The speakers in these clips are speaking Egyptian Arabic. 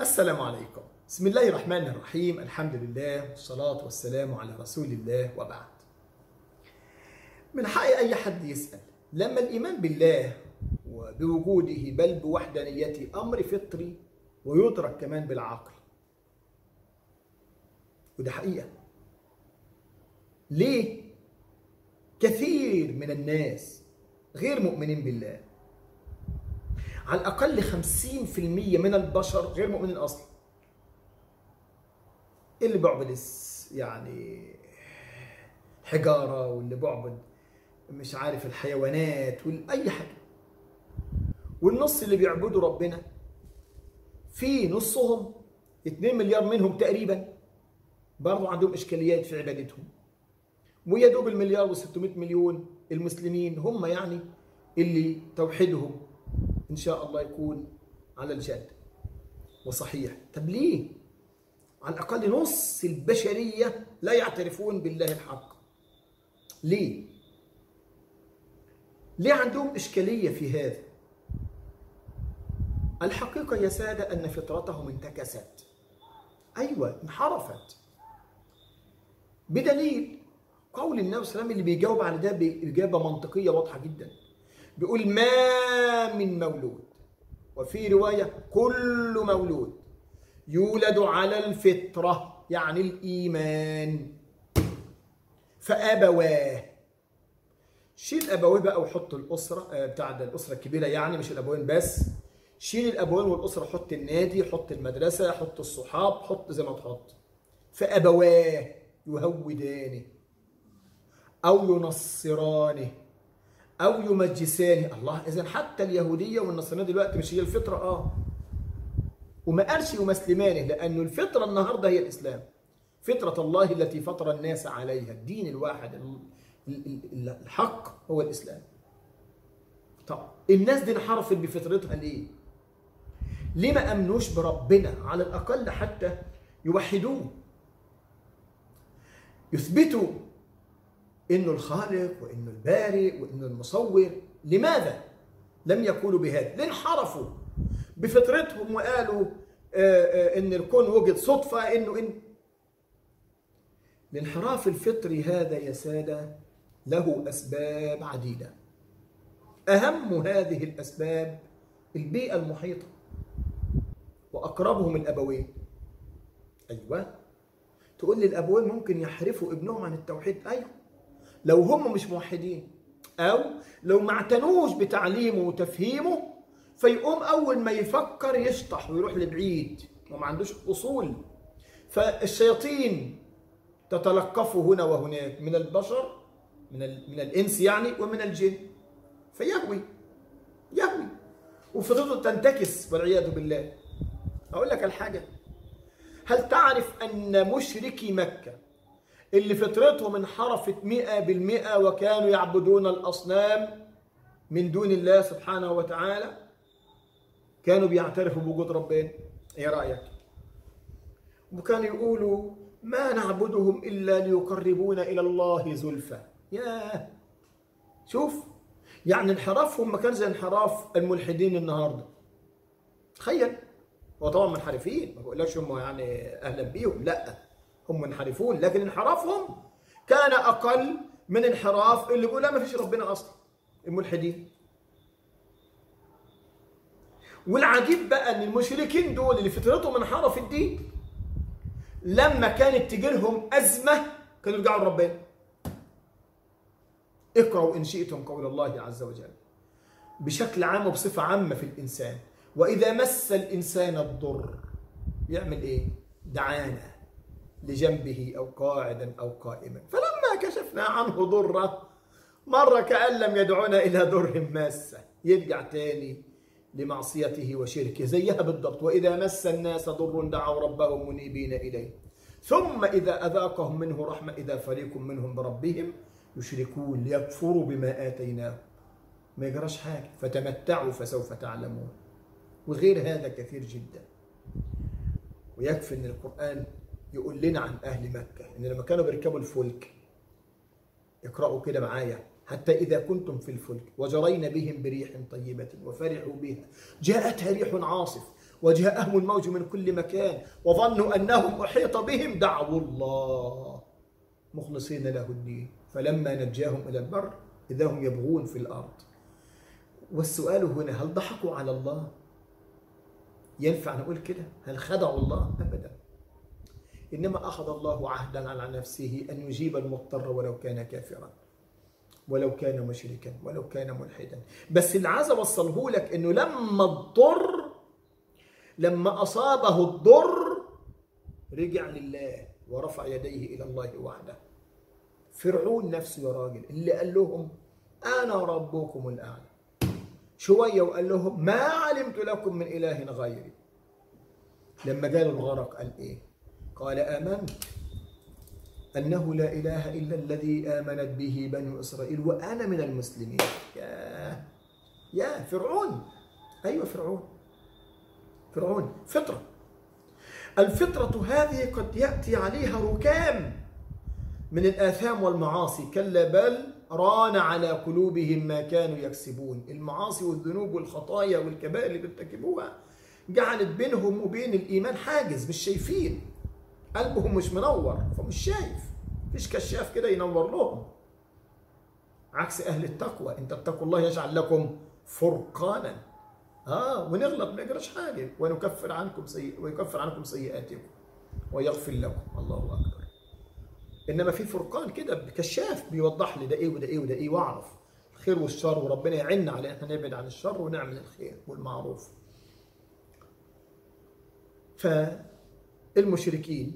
السلام عليكم بسم الله الرحمن الرحيم الحمد لله والصلاة والسلام على رسول الله وبعد من حق أي حد يسأل لما الإيمان بالله وبوجوده بل بوحدانيته أمر فطري ويدرك كمان بالعقل وده حقيقة ليه كثير من الناس غير مؤمنين بالله على الأقل 50% من البشر غير مؤمنين أصلا اللي بيعبد يعني حجارة واللي بيعبد مش عارف الحيوانات أي حاجة والنص اللي بيعبدوا ربنا في نصهم 2 مليار منهم تقريبا برضه عندهم إشكاليات في عبادتهم ويا دوب المليار و600 مليون المسلمين هم يعني اللي توحيدهم إن شاء الله يكون على الجد وصحيح طب ليه على الأقل نص البشرية لا يعترفون بالله الحق ليه ليه عندهم إشكالية في هذا الحقيقة يا سادة أن فطرتهم انتكست أيوة انحرفت بدليل قول النبي صلى الله عليه وسلم اللي بيجاوب على ده بإجابة منطقية واضحة جدا بيقول ما من مولود وفي رواية كل مولود يولد على الفطرة يعني الإيمان فأبواه شيل أبويه بقى وحط الأسرة بتاع ده الأسرة الكبيرة يعني مش الأبوين بس شيل الأبوين والأسرة حط النادي حط المدرسة حط الصحاب حط زي ما تحط فأبواه يهودانه أو ينصرانه أو يمجسانه الله إذا حتى اليهودية والنصرانية دلوقتي مش هي الفطرة آه وما قالش يمسلمانه لأنه الفطرة النهاردة هي الإسلام فطرة الله التي فطر الناس عليها الدين الواحد الحق هو الإسلام طب الناس دي انحرفت بفطرتها ليه؟ ليه ما أمنوش بربنا على الأقل حتى يوحدوه يثبتوا انه الخالق وانه البارئ وانه المصور لماذا لم يقولوا بهذا ليه انحرفوا بفطرتهم وقالوا آآ آآ ان الكون وجد صدفه انه ان الانحراف الفطري هذا يا ساده له اسباب عديده اهم هذه الاسباب البيئه المحيطه واقربهم الابوين ايوه تقول لي الابوين ممكن يحرفوا ابنهم عن التوحيد ايوه لو هم مش موحدين او لو ما اعتنوش بتعليمه وتفهيمه فيقوم اول ما يفكر يشطح ويروح لبعيد وما عندوش اصول فالشياطين تتلقفه هنا وهناك من البشر من من الانس يعني ومن الجن فيهوي يهوي وفطرته تنتكس والعياذ بالله اقول لك الحاجه هل تعرف ان مشركي مكه اللي فطرتهم انحرفت مئة بالمئة وكانوا يعبدون الأصنام من دون الله سبحانه وتعالى كانوا بيعترفوا بوجود ربنا ايه رأيك وكانوا يقولوا ما نعبدهم إلا ليقربونا إلى الله زلفى ياه شوف يعني انحرافهم ما كان زي انحراف الملحدين النهارده تخيل هو طبعا منحرفين ما بقولكش هم يعني اهلا بيهم لا هم منحرفون لكن انحرافهم كان اقل من انحراف اللي بيقول لا ما فيش ربنا اصلا الملحدين والعجيب بقى ان المشركين دول اللي فطرتهم انحرفت دي لما كانت تجي لهم ازمه كانوا يرجعوا لربنا اقرأوا إن شئتم قول الله عز وجل بشكل عام وبصفة عامة في الإنسان وإذا مس الإنسان الضر يعمل إيه؟ دعانا لجنبه أو قاعدا أو قائما فلما كشفنا عنه ضره مرة كأن لم يدعونا إلى ضر ماسة يرجع تاني لمعصيته وشركه زيها بالضبط وإذا مس الناس ضر دعوا ربهم منيبين إليه ثم إذا أذاقهم منه رحمة إذا فريق منهم بربهم يشركون ليكفروا بما آتيناهم ما يجراش حاجة فتمتعوا فسوف تعلمون وغير هذا كثير جدا ويكفي ان القرآن يقول لنا عن أهل مكة إن لما كانوا بيركبوا الفلك اقرأوا كده معايا حتى إذا كنتم في الفلك وجرين بهم بريح طيبة وفرحوا بها جاءتها ريح عاصف وجاءهم الموج من كل مكان وظنوا أنهم أحيط بهم دعوا الله مخلصين له الدين فلما نجاهم إلى البر إذا هم يبغون في الأرض والسؤال هنا هل ضحكوا على الله ينفع نقول كده هل خدعوا الله أبدا إنما أخذ الله عهدا على نفسه أن يجيب المضطر ولو كان كافرا ولو كان مشركا ولو كان ملحدا بس اللي عايز اوصله لك انه لما اضطر لما اصابه الضر رجع لله ورفع يديه الى الله وحده فرعون نفسه يا راجل اللي قال لهم انا ربكم الاعلى شويه وقال لهم ما علمت لكم من اله غيري لما جاله الغرق قال ايه قال امنت أنه لا إله إلا الذي آمنت به بنو إسرائيل وأنا من المسلمين يا يا فرعون أيوة فرعون فرعون فطرة الفطرة هذه قد يأتي عليها ركام من الآثام والمعاصي كلا بل ران على قلوبهم ما كانوا يكسبون المعاصي والذنوب والخطايا والكبائر اللي بيرتكبوها جعلت بينهم وبين الإيمان حاجز مش شايفين قلبهم مش منور فمش شايف مفيش كشاف كده ينور لهم عكس اهل التقوى ان تتقوا الله يجعل لكم فرقانا اه ونغلط ما يجراش حاجه ونكفر عنكم سيئ ويكفر عنكم سيئاتكم ويغفر لكم الله اكبر انما في فرقان كده كشاف بيوضح لي ده ايه وده ايه وده ايه واعرف الخير والشر وربنا يعيننا على ان احنا نبعد عن الشر ونعمل الخير والمعروف فالمشركين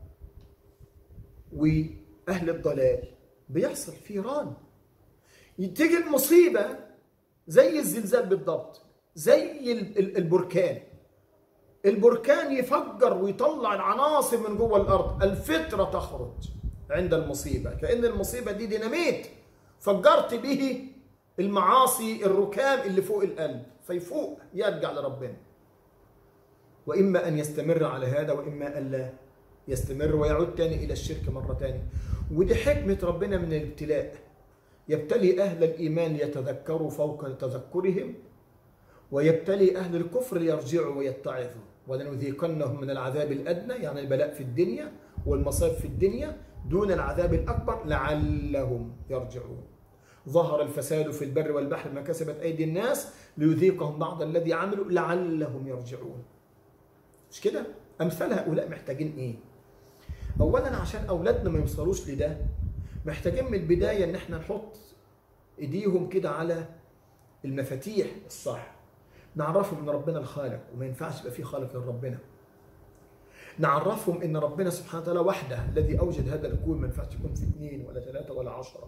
واهل الضلال بيحصل في ران تيجي المصيبه زي الزلزال بالضبط زي البركان البركان يفجر ويطلع العناصر من جوه الارض الفطره تخرج عند المصيبه كان المصيبه دي ديناميت فجرت به المعاصي الركام اللي فوق القلب فيفوق يرجع لربنا واما ان يستمر على هذا واما ان لا يستمر ويعود تاني إلى الشرك مرة تانية ودي حكمة ربنا من الابتلاء يبتلي أهل الإيمان ليتذكروا فوق تذكرهم ويبتلي أهل الكفر ليرجعوا ويتعظوا ولنذيقنهم من العذاب الأدنى يعني البلاء في الدنيا والمصائب في الدنيا دون العذاب الأكبر لعلهم يرجعون ظهر الفساد في البر والبحر ما كسبت أيدي الناس ليذيقهم بعض الذي عملوا لعلهم يرجعون مش كده؟ أمثال هؤلاء محتاجين إيه؟ اولا عشان اولادنا ما يوصلوش لده محتاجين من البدايه ان احنا نحط ايديهم كده على المفاتيح الصح نعرفهم ان ربنا الخالق وما ينفعش يبقى في خالق غير ربنا نعرفهم ان ربنا سبحانه وتعالى وحده الذي اوجد هذا الكون ما ينفعش يكون في اثنين ولا ثلاثه ولا عشره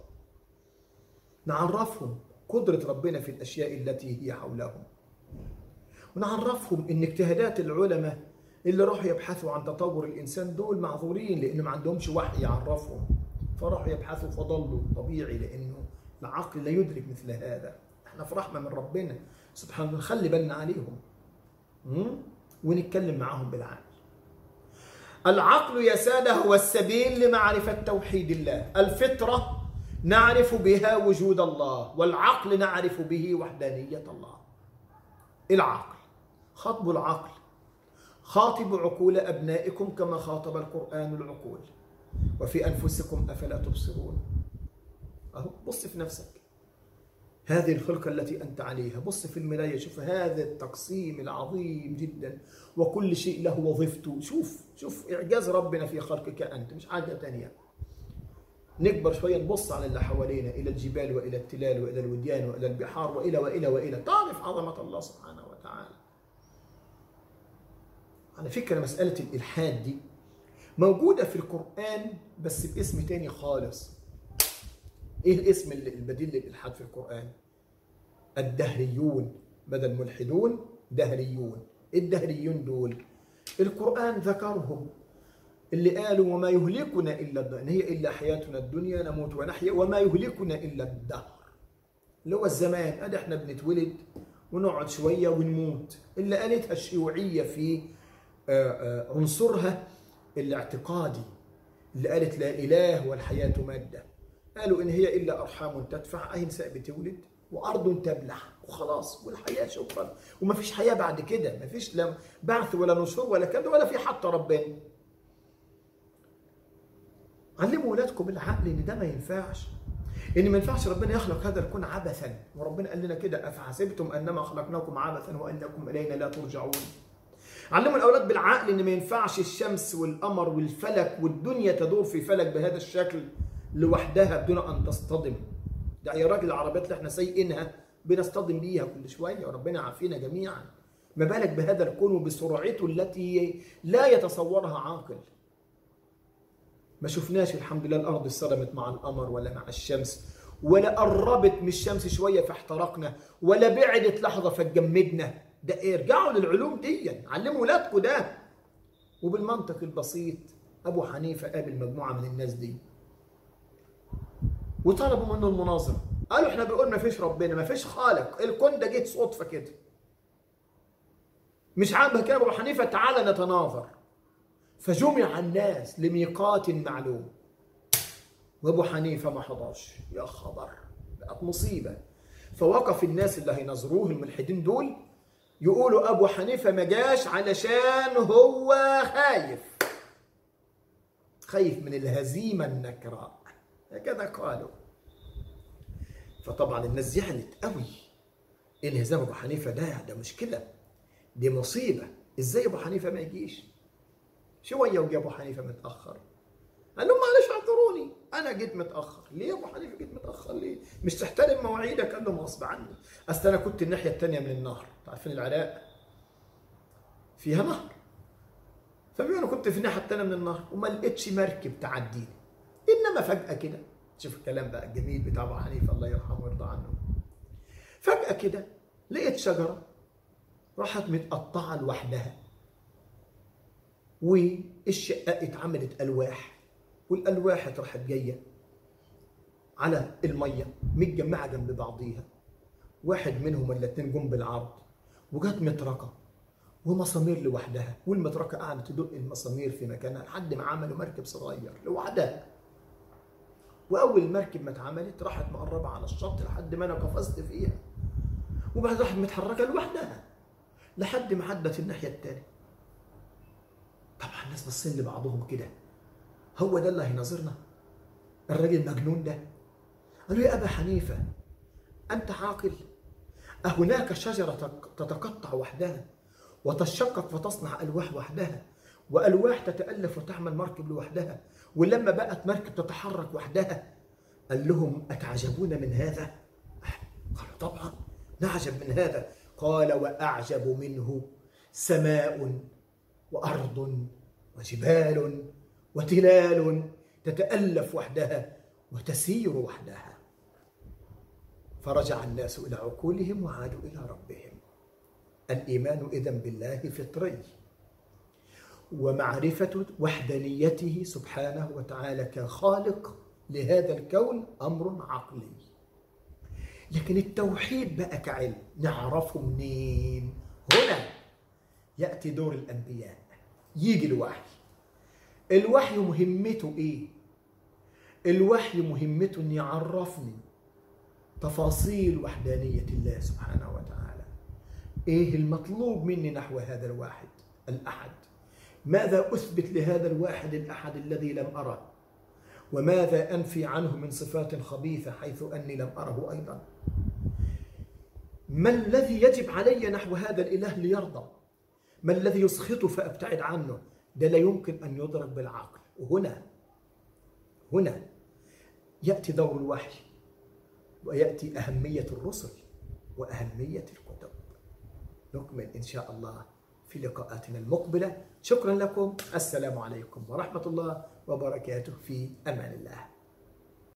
نعرفهم قدره ربنا في الاشياء التي هي حولهم ونعرفهم ان اجتهادات العلماء اللي راحوا يبحثوا عن تطور الانسان دول معذورين لان ما عندهمش وحي يعرفهم فراحوا يبحثوا فضلوا طبيعي لانه العقل لا يدرك مثل هذا احنا في رحمه من ربنا سبحانه نخلي بالنا عليهم ونتكلم معاهم بالعقل العقل يا ساده هو السبيل لمعرفه توحيد الله الفطره نعرف بها وجود الله والعقل نعرف به وحدانيه الله العقل خطب العقل خاطبوا عقول أبنائكم كما خاطب القرآن العقول وفي أنفسكم أفلا تبصرون أهو بص في نفسك هذه الخلقة التي أنت عليها بص في المراية شوف هذا التقسيم العظيم جدا وكل شيء له وظيفته شوف شوف إعجاز ربنا في خلقك أنت مش حاجة تانية نكبر شوية نبص على اللي حوالينا إلى الجبال وإلى التلال وإلى الوديان وإلى البحار وإلى وإلى وإلى تعرف عظمة الله سبحانه وتعالى على فكرة مسألة الإلحاد دي موجودة في القرآن بس باسم تاني خالص إيه الاسم البديل للإلحاد في القرآن؟ الدهريون بدل ملحدون دهريون الدهريون دول القرآن ذكرهم اللي قالوا وما يهلكنا إلا إن هي إلا حياتنا الدنيا نموت ونحيا وما يهلكنا إلا الدهر اللي هو الزمان أدي إحنا بنتولد ونقعد شوية ونموت اللي قالتها الشيوعية في عنصرها الاعتقادي اللي قالت لا إله والحياة مادة قالوا إن هي إلا أرحام تدفع أي نساء بتولد وارض تبلع وخلاص والحياه شكرا ومفيش حياه بعد كده مفيش لا بعث ولا نشور ولا كده ولا في حتى ربنا علموا ولادكم العقل ان ده ما ينفعش ان ما ينفعش ربنا يخلق هذا الكون عبثا وربنا قال لنا كده افحسبتم انما خلقناكم عبثا وانكم الينا لا ترجعون علموا الاولاد بالعقل ان ما ينفعش الشمس والقمر والفلك والدنيا تدور في فلك بهذا الشكل لوحدها بدون ان تصطدم ده يا راجل العربيات اللي احنا سايقينها بنصطدم بيها كل شويه وربنا يعافينا جميعا ما بالك بهذا الكون وبسرعته التي لا يتصورها عاقل ما شفناش الحمد لله الارض اصطدمت مع القمر ولا مع الشمس ولا قربت من الشمس شويه فاحترقنا ولا بعدت لحظه فاتجمدنا ده ايه ارجعوا للعلوم دي علموا ولادكم ده وبالمنطق البسيط ابو حنيفه قابل مجموعه من الناس دي وطلبوا منه المناظره قالوا احنا بنقول ما فيش ربنا ما فيش خالق الكون ده جه صدفه كده مش عاجبك يا ابو حنيفه تعالى نتناظر فجمع الناس لميقات معلوم وابو حنيفه ما حضرش يا خبر بقت مصيبه فوقف الناس اللي هينظروه الملحدين دول يقولوا ابو حنيفه ما جاش علشان هو خايف خايف من الهزيمه النكراء هكذا قالوا فطبعا الناس زعلت قوي انهزام ابو حنيفه ده ده مشكله دي مصيبه ازاي ابو حنيفه ما يجيش شويه وجا ابو حنيفه متاخر قال لهم معلش اعذروني انا جيت متاخر ليه يا ابو حنيفه جيت متاخر ليه مش تحترم مواعيدك قال لهم غصب عني اصل انا كنت الناحيه الثانيه من النهر عارفين العراق فيها نهر فبيقول انا كنت في الناحيه الثانيه من النهر وما لقيتش مركب تعديني انما فجاه كده شوف الكلام بقى الجميل بتاع ابو حنيفه الله يرحمه ويرضى عنه فجاه كده لقيت شجره راحت متقطعه لوحدها والشقه اتعملت الواح والالواح راحت جايه على الميه متجمعه جنب بعضيها واحد منهم الاثنين جم بالعرض وجت مطرقه ومسامير لوحدها والمطرقه قعدت تدق المسامير في مكانها لحد ما عملوا مركب صغير لوحدها واول مركب ما اتعملت راحت مقربه على الشط لحد ما انا قفزت فيها وبعد راحت متحركه لوحدها لحد ما عدت الناحيه الثانيه طبعا الناس باصين لبعضهم كده هو ده اللي هيناظرنا الراجل المجنون ده قالوا يا ابا حنيفه انت عاقل أهناك شجرة تتقطع وحدها وتشقق فتصنع ألواح وحدها وألواح تتألف وتعمل مركب لوحدها ولما بقت مركب تتحرك وحدها قال لهم أتعجبون من هذا؟ قالوا طبعا نعجب من هذا قال وأعجب منه سماء وأرض وجبال وتلال تتألف وحدها وتسير وحدها فرجع الناس إلى عقولهم وعادوا إلى ربهم الإيمان إذا بالله فطري ومعرفة وحدانيته سبحانه وتعالى كخالق لهذا الكون أمر عقلي لكن التوحيد بقى كعلم نعرفه منين هنا يأتي دور الأنبياء يجي الوحي الوحي مهمته إيه الوحي مهمته أن يعرفني تفاصيل وحدانية الله سبحانه وتعالى إيه المطلوب مني نحو هذا الواحد الأحد ماذا أثبت لهذا الواحد الأحد الذي لم أره وماذا أنفي عنه من صفات خبيثة حيث أني لم أره أيضا ما الذي يجب علي نحو هذا الإله ليرضى ما الذي يسخطه فأبتعد عنه ده لا يمكن أن يدرك بالعقل وهنا هنا يأتي دور الوحي ويأتي أهمية الرسل وأهمية الكتب نكمل إن شاء الله في لقاءاتنا المقبلة شكرا لكم السلام عليكم ورحمة الله وبركاته في أمان الله